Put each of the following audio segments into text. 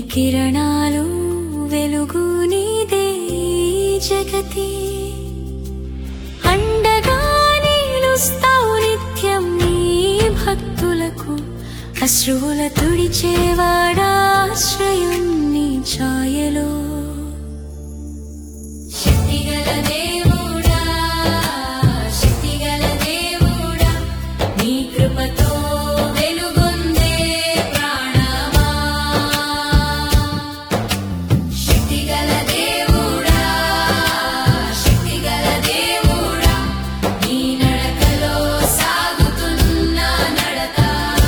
కిరణాలు వెలుగు నీదే జగతి అండగా నిలుస్తావు నిత్యం నీ భక్తులకు అశ్రువుల తుడిచేవాడాశ్రయం నీ ఛాయలో శక్తిగల దేవుడా శక్తిగల దేవుడా నీ కృపతో వెలుగొందే ప్రాణమా శక్తిగల దేవుడా శక్తిగల దేవుడా నీ నడకలో సాగుతున్న నడక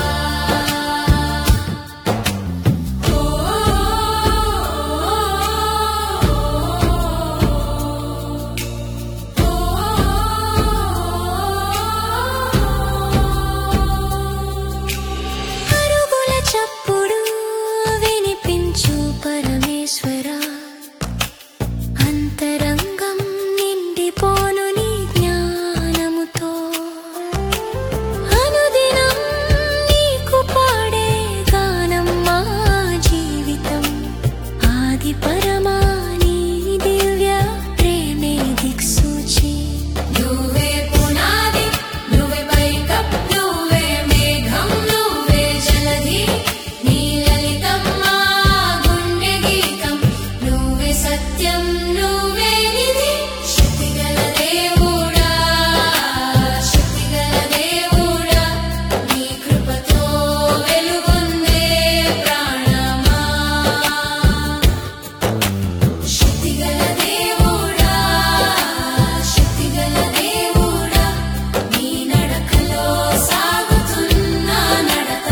అరుగుల చప్పుడు వినిపించు పరమేశ్వరా అంతరంగం నిండిపోను నీ జ్ఞానముతో అనుదినం నీకు పాడే గానం మా జీవితం ఆది పరమా నీ దివ్య ప్రేమే దిక్సూచి నువ్వే పునాది నువ్వే పైకప్ నువ్వే మేఘం నువ్వే జలధి నీ లలితం మా గుండె గీతం నువ్వే సత్యం నువ్వే నిధి శక్తిగల దేవుడా శక్తిగల దేవుడా నీ కృపతో వెలుగొందే ప్రాణమా శక్తిగల దేవుడా శక్తిగల దేవుడా నీ నడకలో సాగుతున్న నడక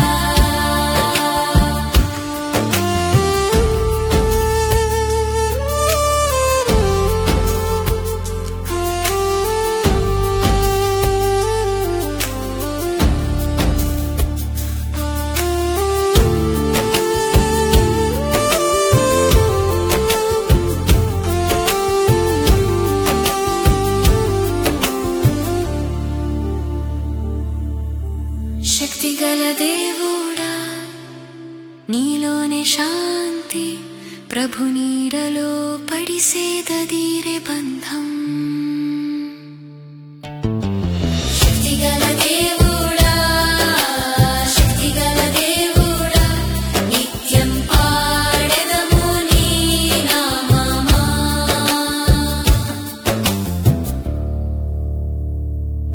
శక్తిగల దేవుడా నీలోనే శాంతి ప్రభు నీడలో పడిసేదీరే బంధం